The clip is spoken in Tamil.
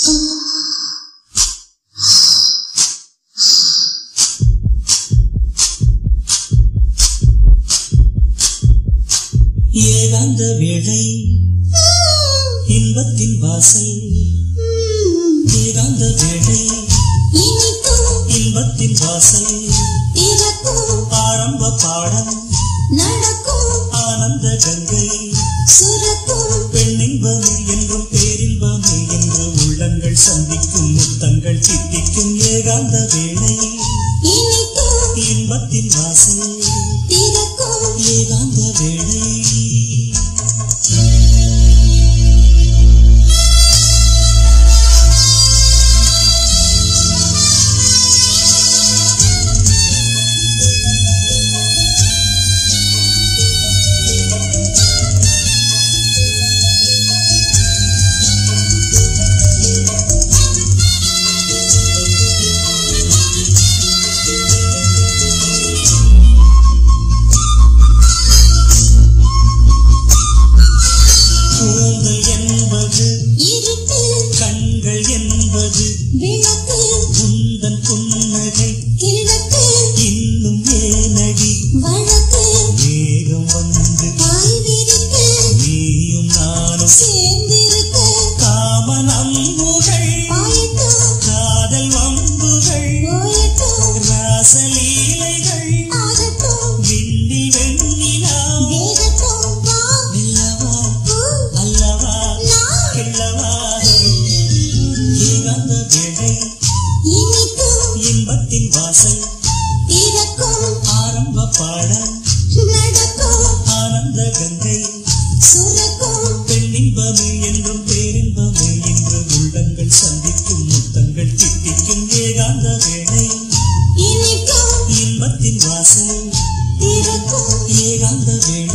ஏகாந்த வேளை இன்பத்தின் வாசல் ஏகாந்த வேளை இனிக்கும் இன்பத்தின் வாசல் திறக்கும் ஆரம்ப பாடம் நடக்கும் ஆனந்த கங்கை சுரக்கும் பெண்ணின்பமே என்றும் பேரின்பமே என்று உள்ளங்கள் சந்திக்கும் முத்தங்கள் சித்திக்கும் ஏகாந்த வேளை இனிக்கும் இன்பத்தின் வாசல் திறக்கும் ஏகாந்த வேளை கூந்தல் என்பது இருட்டு கண்கள் என்பது விளக்கு உந்தன் புன்னகை கிழக்கு இன்னும் ஏனடி வழக்கு வேகம் வந்து பாய் விரிக்க நீயும் நானும் சேர்ந்திருக்க காமன் அம்புகள் பாயட்டும் காதல் வம்புகள் போயட்டும் ராசலீலைகள் ஆகட்டும் விண்ணில் வெண்ணிலா வேகட்டும் வா நில்லவா பூ அல்லவா நான் கிள்ளவா ஏகாந்த வேளை இனிக்கும் இன்பத்தின் வாசல் திறக்கும் ஆரம்ப பாடம் நடக்கும் ஆனந்த கங்கை சுரக்கும் பெண்ணின்பமே என்றும் பேரின்பமே என்று உள்ளங்கள் சந்திக்கும் முத்தங்கள் திட்டிக்கும் ஏகாந்த வேளை இனிக்கும் இன்பத்தின் வாசல் திறக்கும் ஏகாந்த வேளை